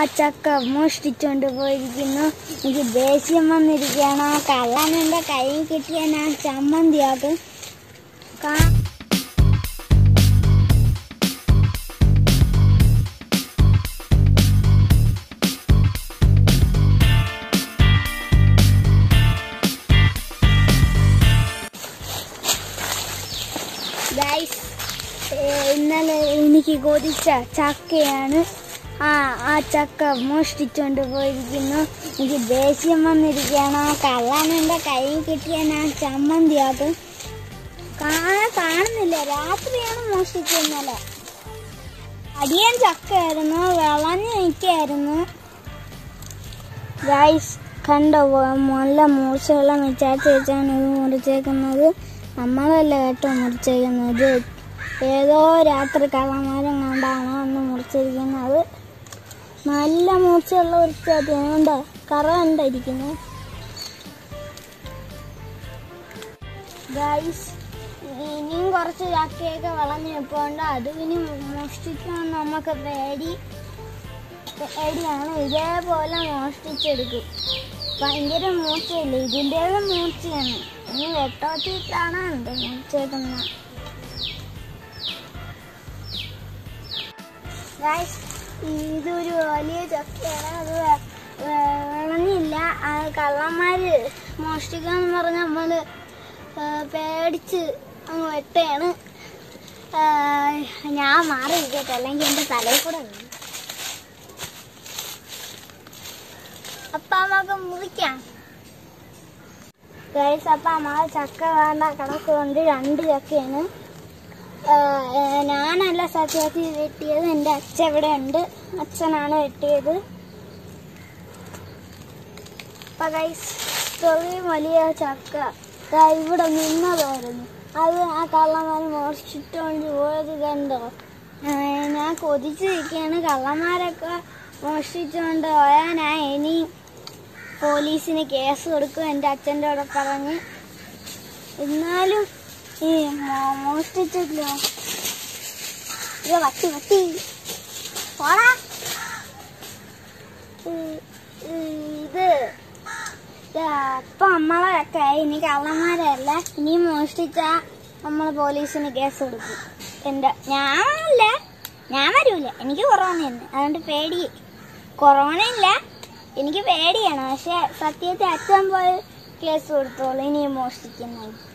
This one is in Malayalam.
ചക്ക മോഷ്ടിച്ചോണ്ട് പോയിരിക്കുന്നു എനിക്ക് ദേഷ്യം വന്നിരിക്കുകയാണ് ആ കള്ളൻ എന്റെ കയ്യിൽ കിട്ടിയ ഞാൻ ചമ്മന്തിയാക്കും കാ- ഗൈസ് ഇന്നലെ എനിക്ക് കൊതിച്ച ചക്കയാണ് ആ ആ ചക്ക മോഷ്ടിച്ചോണ്ട് പോയിരിക്കുന്നു എനിക്ക് ദേഷ്യം വന്നിരിക്കുകയാണ് ആ കള്ളൻ എൻ്റെ കയ്യിൽ കിട്ടിയ ഞാൻ ചമ്മന്തിയാക്കും കാണാൻ കാണുന്നില്ല രാത്രിയാണ് മോഷ്ടിച്ചത് ഇന്നലെ അടിയൻ ചക്കയായിരുന്നു വിളഞ്ഞ് നിൽക്കായിരുന്നു ഗൈസ് കണ്ടോ നല്ല മൂർച്ചയുള്ള മിച്ചാച്ചി വെച്ചാണ് ഇത് മുറിച്ചേക്കുന്നത് നമ്മളല്ല കേട്ടോ മുറിച്ചേക്കുന്നത് ഏതോ രാത്രി കള്ളന്മാരും കണ്ടാണ് അന്ന് മുറിച്ചിരിക്കുന്നത് നല്ല മൂർച്ചയുള്ള ഒരു ചാത്തി കണ്ടോ കറ കണ്ടിരിക്കുന്നത് ഗൈസ് ഇനിയും കുറച്ച് ചക്കയൊക്കെ വളഞ്ഞു നിൽപ്പുണ്ട് അത് ഇനി മോഷ്ടിക്കാൻ നമുക്ക് പേടി പേടിയാണ് ഇതേപോലെ മോഷ്ടിച്ചെടുക്കും ഭയങ്കര മൂർച്ചയില്ല ഇതിൻ്റെതും മൂർച്ചയാണ് ഇനി വെട്ടോത്തിട്ടാണ് എന്ത് മൂർച്ചേക്കുന്നത് ഗൈസ് ഇതൊരു വലിയ ചക്കയാണ് അത് വെ- വെ- വിളഞ്ഞില്ല ആ കള്ളന്മാര് മോഷ്ടിക്കാന്ന് പറഞ്ഞ് നമ്മള് ആ, പേടിച്ച് അങ്ങ് വെട്ടയാണ് ആ, ഞാൻ മാറിയിരിക്കട്ടെ അല്ലെങ്കിൽ എന്റെ തലയിൽ കൂടെ വീഴും. അപ്പൊ നമുക്ക് മുറിക്കാം ഗൈസ് അപ്പൊ അമ്മ ചക്ക വേണ്ട കിടക്കുകൊണ്ട് രണ്ട് ചക്കയാണ് ആ, ഏ, ഞാനല്ല സത്യത്തിൽ വെട്ടിയത് എൻ്റെ അച്ഛൻ ഇവിടെ ഉണ്ട് അച്ഛനാണ് വെട്ടിയത് അപ്പൊ ഗൈസ് ഇത്രയും വലിയ ചക്ക ദാ ഇവിടെ നിന്നതായിരുന്നു അത് ആ കള്ളന്മാർ മോഷിച്ചിട്ടോണ്ട് പോയത് കണ്ടോ ഏ, ഞാൻ കൊതിച്ചിരിക്കുകയാണ് കള്ളന്മാരൊക്കെ മോഷ്ടിച്ചുകൊണ്ട് പോയാൽ ഞാൻ ഇനി പോലീസിന് കേസ് കൊടുക്കും എൻ്റെ അച്ഛൻ്റെ കൂടെ പറഞ്ഞ് എന്നാലും ഈ മോ- മോഷ്ടിച്ചല്ലോ ഇത് വട്ടി വട്ടി പോടാ ഈ- ഈ ഇത് അപ്പൊ നമ്മളെ ഒക്കെ ഇനി കള്ളന്മാരല്ല ഇനി മോഷ്ടിച്ച നമ്മൾ പോലീസിന് കേസ് കൊടുക്കും എന്റെ ഞാനല്ല ഞാൻ വരൂല എനിക്ക് കൊറോണ ഉണ്ട് അതുകൊണ്ട് പേടി കൊറോണ ഇല്ല എനിക്ക് പേടിയാണ് പക്ഷെ സത്യത്തിൽ അച്ഛൻ പോയി കേസ് കൊടുത്തോളൂ ഇനി മോഷ്ടിക്കുന്നത്